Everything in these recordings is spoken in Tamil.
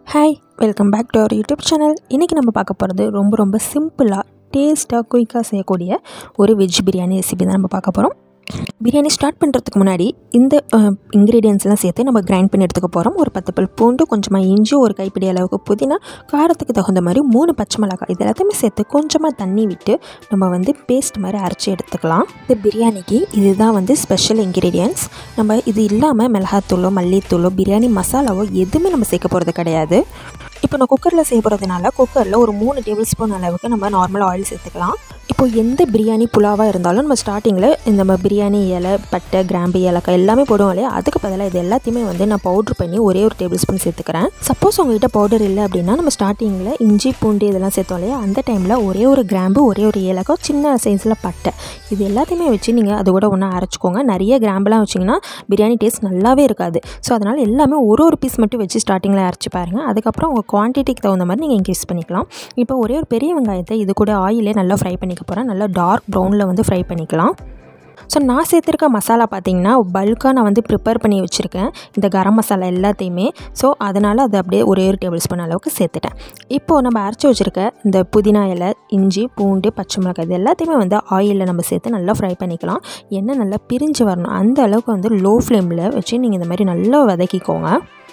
hi welcome back to our YouTube channel இன்றைக்கி நம்ம பார்க்க போகிறது ரொம்ப ரொம்ப சிம்பிளாக டேஸ்ட்டாக குயிக்காக செய்யக்கூடிய ஒரு வெஜ் பிரியாணி ரெசிபி தான் நம்ம பார்க்க போகிறோம் பிரியாணி ஸ்டார்ட் பண்ணுறதுக்கு முன்னாடி இந்த இன்க்ரீடியன்ஸ்லாம் சேர்த்து நம்ம கிரைண்ட் பண்ணி எடுத்துக்க போகிறோம் ஒரு பத்து பல் பூண்டு கொஞ்சமாக இஞ்சி ஒரு கைப்பிடி அளவுக்கு புதினா காரத்துக்கு தகுந்த மாதிரி மூணு பச்சை மிளகாய் இது எல்லாத்தையுமே சேர்த்து கொஞ்சமாக தண்ணி விட்டு நம்ம வந்து பேஸ்ட் மாதிரி அரைச்சி எடுத்துக்கலாம் இந்த பிரியாணிக்கு இதுதான் வந்து ஸ்பெஷல் இன்க்ரீடியன்ஸ் நம்ம இது இல்லாமல் மிளகாத்தூளோ மல்லித்தூளோ பிரியாணி மசாலாவோ எதுவுமே நம்ம சேர்க்க போகிறது கிடையாது இப்போ நான் குக்கரில் செய்ய போகிறதுனால குக்கரில் ஒரு மூணு டேபிள் ஸ்பூன் அளவுக்கு நம்ம நார்மல் ஆயில் சேர்த்துக்கலாம் இப்போ எந்த பிரியாணி புலாவாக இருந்தாலும் நம்ம ஸ்டார்டிங்கில் இந்த மாதிரி பிரியாணி இலை பட்டை கிராம்பு ஏலக்காய் எல்லாமே போடுவோம் இல்லையா அதுக்கு பதிலாக இது எல்லாத்தையுமே வந்து நான் பவுட்ரு பண்ணி ஒரே ஒரு டேபிள் ஸ்பூன் சேர்த்துக்கிறேன் சப்போஸ் உங்கள்கிட்ட பவுடர் இல்லை அப்படின்னா நம்ம ஸ்டார்டிங்கில் இஞ்சி பூண்டு இதெல்லாம் சேர்த்தோம் இல்லையா அந்த டைமில் ஒரே ஒரு கிராம்பு ஒரே ஒரு ஏலக்காய் சின்ன சைஸில் பட்டை இது எல்லாத்தையுமே வச்சு நீங்கள் அது கூட ஒன்றா அரைச்சிக்கோங்க நிறைய கிராம்பெலாம் வச்சிங்கன்னா பிரியாணி டேஸ்ட் நல்லாவே இருக்காது ஸோ அதனால் எல்லாமே ஒரு ஒரு பீஸ் மட்டும் வச்சு ஸ்டார்டிங்கில் அரைச்சி பாருங்கள் அதுக்கப்புறம் உங்கள் குவான்டிட்டிக்கு தகுந்த மாதிரி நீங்கள் இன்க்ரீஸ் பண்ணிக்கலாம் இப்போ ஒரே ஒரு பெரிய வெங்காயத்தை இது கூட ஆயிலே நல்லா ஃப்ரை பண்ணிக்க போகிறேன் நல்லா டார்க் ப்ரௌனில் வந்து ஃப்ரை பண்ணிக்கலாம் ஸோ நான் சேர்த்துருக்க மசாலா பார்த்தீங்கன்னா பல்காக நான் வந்து ப்ரிப்பேர் பண்ணி வச்சுருக்கேன் இந்த கரம் மசாலா எல்லாத்தையுமே ஸோ அதனால் அது அப்படியே ஒரே ஒரு டேபிள் ஸ்பூன் அளவுக்கு சேர்த்துட்டேன் இப்போது நம்ம அரைச்சி வச்சுருக்க இந்த புதினா இலை இஞ்சி பூண்டு பச்சை மிளகாய் இது எல்லாத்தையுமே வந்து ஆயிலில் நம்ம சேர்த்து நல்லா ஃப்ரை பண்ணிக்கலாம் எண்ணெய் நல்லா பிரிஞ்சு வரணும் அந்த அளவுக்கு வந்து லோ ஃப்ளேமில் வச்சு நீங்கள் இந்த மாதிரி நல்லா வதக்கிக்கோங்க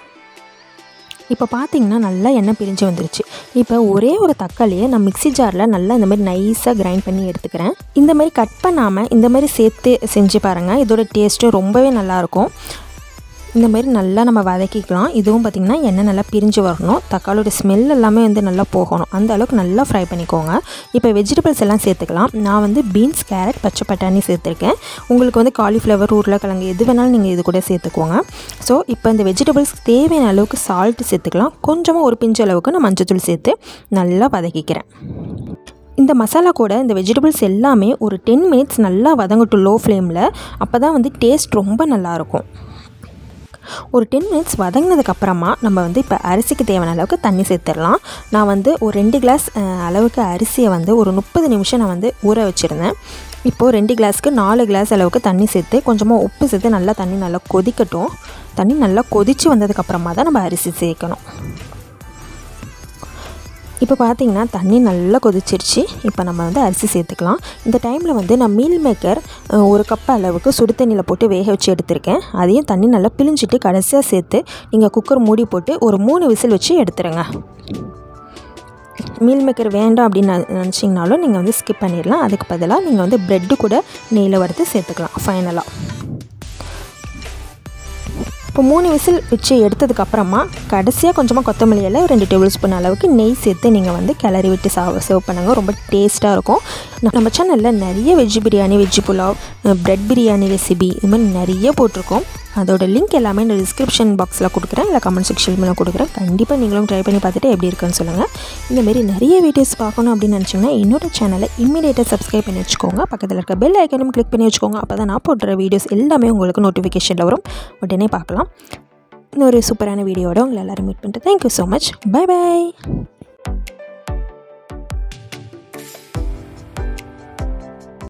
இப்போ பார்த்தீங்கன்னா நல்லா எண்ணெய் பிரிஞ்சு வந்துருச்சு இப்போ ஒரே ஒரு தக்காளியை நான் மிக்ஸி ஜாரில் நல்லா இந்த மாதிரி நைஸாக கிரைண்ட் பண்ணி எடுத்துக்கிறேன் இந்த மாதிரி கட் பண்ணாமல் இந்த மாதிரி சேர்த்து செஞ்சு பாருங்கள் இதோட டேஸ்ட்டு ரொம்பவே நல்லாயிருக்கும் இந்த மாதிரி நல்லா நம்ம வதக்கிக்கலாம் இதுவும் பார்த்திங்கன்னா எண்ணெய் நல்லா பிரிஞ்சு வரணும் தக்காளியோட ஸ்மெல் எல்லாமே வந்து நல்லா போகணும் அந்த அளவுக்கு நல்லா ஃப்ரை பண்ணிக்கோங்க இப்போ வெஜிடபிள்ஸ் எல்லாம் சேர்த்துக்கலாம் நான் வந்து பீன்ஸ் கேரட் பச்சை பட்டாணி சேர்த்துருக்கேன் உங்களுக்கு வந்து காலிஃப்ளவர் உருளைக்கிழங்கு எது வேணாலும் நீங்கள் இது கூட சேர்த்துக்கோங்க ஸோ இப்போ இந்த வெஜிடபிள்ஸ் தேவையான அளவுக்கு சால்ட்டு சேர்த்துக்கலாம் கொஞ்சமாக ஒரு பிஞ்சு அளவுக்கு நான் மஞ்சத்தூள் சேர்த்து நல்லா வதக்கிக்கிறேன் இந்த மசாலா கூட இந்த வெஜிடபிள்ஸ் எல்லாமே ஒரு டென் மினிட்ஸ் நல்லா வதங்கட்டும் லோ ஃப்ளேமில் அப்போ தான் வந்து டேஸ்ட் ரொம்ப நல்லாயிருக்கும் ஒரு டென் மினிட்ஸ் வதங்கினதுக்கப்புறமா நம்ம வந்து இப்போ அரிசிக்கு தேவையான அளவுக்கு தண்ணி சேர்த்துடலாம் நான் வந்து ஒரு ரெண்டு கிளாஸ் அளவுக்கு அரிசியை வந்து ஒரு முப்பது நிமிஷம் நான் வந்து ஊற வச்சுருந்தேன் இப்போது ரெண்டு கிளாஸ்க்கு நாலு கிளாஸ் அளவுக்கு தண்ணி சேர்த்து கொஞ்சமாக உப்பு சேர்த்து நல்லா தண்ணி நல்லா கொதிக்கட்டும் தண்ணி நல்லா கொதித்து வந்ததுக்கப்புறமா தான் நம்ம அரிசி சேர்க்கணும் இப்போ பார்த்தீங்கன்னா தண்ணி நல்லா கொதிச்சிருச்சு இப்போ நம்ம வந்து அரிசி சேர்த்துக்கலாம் இந்த டைமில் வந்து நான் மீல் மேக்கர் ஒரு கப் அளவுக்கு சுடு தண்ணியில் போட்டு வேக வச்சு எடுத்திருக்கேன் அதையும் தண்ணி நல்லா பிழிஞ்சிட்டு கடைசியாக சேர்த்து நீங்கள் குக்கர் மூடி போட்டு ஒரு மூணு விசில் வச்சு எடுத்துருங்க மீல் மேக்கர் வேண்டாம் அப்படின்னு நினச்சிங்கனாலும் நீங்கள் வந்து ஸ்கிப் பண்ணிடலாம் அதுக்கு பதிலாக நீங்கள் வந்து ப்ரெட்டு கூட நெய்யில் வறுத்து சேர்த்துக்கலாம் ஃபைனலாக இப்போ மூணு விசில் வச்சு எடுத்ததுக்கப்புறமா கடைசியாக கொஞ்சமாக கொத்தமல்லி இலை ரெண்டு டேபிள் ஸ்பூன் அளவுக்கு நெய் சேர்த்து நீங்கள் வந்து கிளறி விட்டு சா சர்வ் பண்ணுங்கள் ரொம்ப டேஸ்ட்டாக இருக்கும் நம்ம சேனலில் நிறைய veg biryani veg pulao bread biryani recipe இது மாதிரி நிறைய போட்டிருக்கோம் அதோட லிங்க் எல்லாமே இந்த டிஸ்கிரிப்ஷன் பாக்ஸில் கொடுக்குறேன் இல்லை கமெண்ட் செக்ஷனில் கொடுக்குறேன் கண்டிப்பாக நீங்களும் ட்ரை பண்ணி பார்த்துட்டு எப்படி இருக்குன்னு சொல்லுங்கள் இந்தமாரி நிறைய வீடியோஸ் பார்க்கணும் அப்படின்னு நினச்சிங்கன்னா என்னோட சேனலை இம்மீடியட்டாக சப்ஸ்கிரைப் பண்ணி வச்சுக்கோங்க பக்கத்தில் இருக்க பெல் ஐக்கனும் கிளிக் பண்ணி வச்சுக்கோங்க அப்போ தான் நான் போடுற வீடியோஸ் எல்லாமே உங்களுக்கு நோட்டிஃபிகேஷனில் வரும் உடனே பார்க்கலாம் இன்னொரு சூப்பரான வீடியோட உங்களை எல்லோரும் மீட் பண்ணிட்டு தேங்க்யூ ஸோ மச் பை பாய்